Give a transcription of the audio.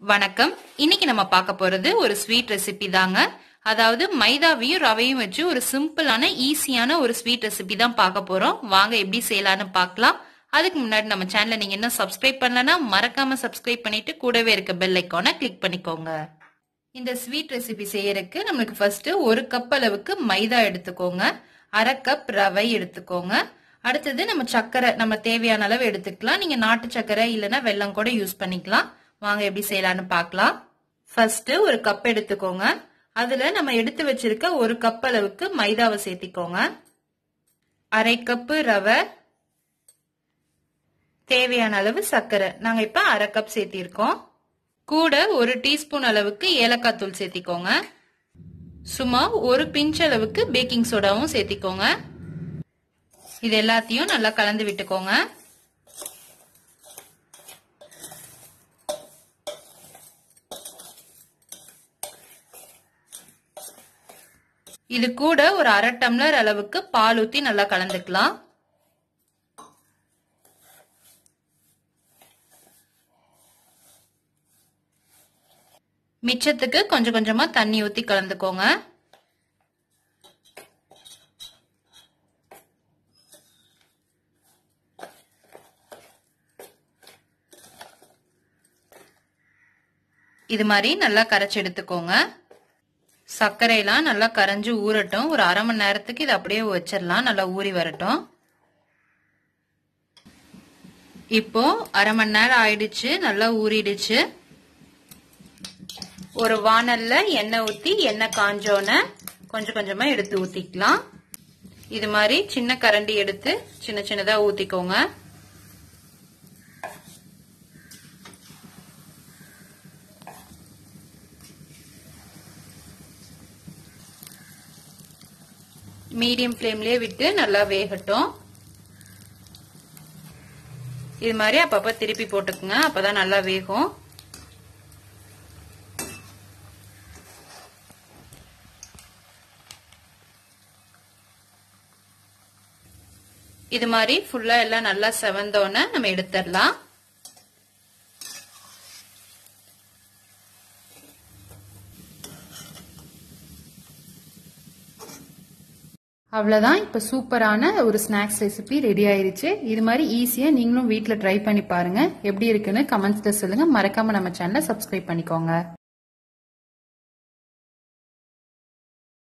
வணக்கம் இன்னைக்கு நம்ம பார்க்க போறது ஒரு ஸ்வீட் ரெசிபி தாங்க அதாவது மைதாவையும் ரவையும் வச்சு ஒரு சிம்பிளான ஈஸியான ஒரு ஸ்வீட் ரெசிபி தான் பார்க்க போறோம் வாங்க எப்படி செய்யலாம்னு பார்க்கலாம் அதுக்கு முன்னாடி நம்ம சேனலை நீங்க என்ன சப்ஸ்கிரைப் பண்ணலன்னா மறக்காம சப்ஸ்கிரைப் பண்ணிட்டு கூடவே இருக்க பெல் ஐக்கானை கிளிக் பண்ணிக்கோங்க இந்த ஸ்வீட் ரெசிபி செய்யறதுக்கு நம்மளுக்கு ஃபர்ஸ்ட் ஒரு கப் அளவுக்கு மைதா எடுத்துக்கோங்க அரை கப் ரவை எடுத்துக்கோங்க அடுத்தது நம்ம சர்க்கரை நம்ம தேவையான அளவு எடுத்துக்கலாம் நீங்க நாட்டு சர்க்கரை இல்லைன்னா வெல்லம் கூட யூஸ் பண்ணிக்கலாம் வாங்க எப்படி செய்யலாம்னு பார்க்கலாம் ஃபர்ஸ்ட் ஒரு கப் எடுத்துக்கோங்க அதுல நம்ம எடுத்து வச்சிருக்க ஒரு கப் அளவுக்கு மைதாவை சேர்த்திக்கோங்க அரை கப்பு ரவை தேவையான அளவு சர்க்கரை நாங்க இப்ப அரை கப் சேர்த்திருக்கோம் கூட ஒரு டீஸ்பூன் அளவுக்கு ஏலக்காய் தூள் சேர்த்திக்கோங்க சும்மா ஒரு பிஞ்ச் அளவுக்கு பேக்கிங் சோடாவும் சேர்த்திக்கோங்க இது எல்லாத்தையும் நல்லா கலந்து விட்டுக்கோங்க இது கூட ஒரு அரை டம்ளர் அளவுக்கு பால் ஊத்தி நல்லா கலந்துக்கலாம் மிச்சத்துக்கு கொஞ்சம் கொஞ்சமா தண்ணி ஊத்தி கலந்துக்கோங்க இது மாதிரி நல்லா கரைச்சி எடுத்துக்கோங்க சர்க்கரையெல்லாம் நல்லா கரைஞ்சு ஊறட்டும் ஒரு அரை மணி நேரத்துக்கு இது அப்படியே வச்சிடலாம் நல்லா ஊறி வரட்டும் இப்போ அரை மணி நேரம் ஆயிடுச்சு நல்லா ஊறிடுச்சு ஒரு வானல்ல எண்ணெய் ஊத்தி எண்ணெய் காஞ்சோன கொஞ்சம் கொஞ்சமா எடுத்து ஊத்திக்கலாம் இது மாதிரி சின்ன கரண்டி எடுத்து சின்ன சின்னதா ஊத்திக்கோங்க மீடியம் ஃப்ளேம்லயே விட்டு நல்லா வேகட்டும் இது மாதிரி அப்பப்ப திருப்பி போட்டுக்குங்க அப்பதான் நல்லா வேகும் இது மாதிரி ஃபுல்லா எல்லாம் நல்லா செவந்தோன்னு நம்ம எடுத்துடலாம் அவ்வளோதான் இப்போ சூப்பரான ஒரு ஸ்நாக்ஸ் ரெசிபி ரெடி ஆயிருச்சு இது மாதிரி ஈஸியாக நீங்களும் வீட்டில் ட்ரை பண்ணி பாருங்க எப்படி இருக்குன்னு கமெண்ட்ஸில் சொல்லுங்க மறக்காம நம்ம சேனலை சப்ஸ்கிரைப் பண்ணிக்கோங்க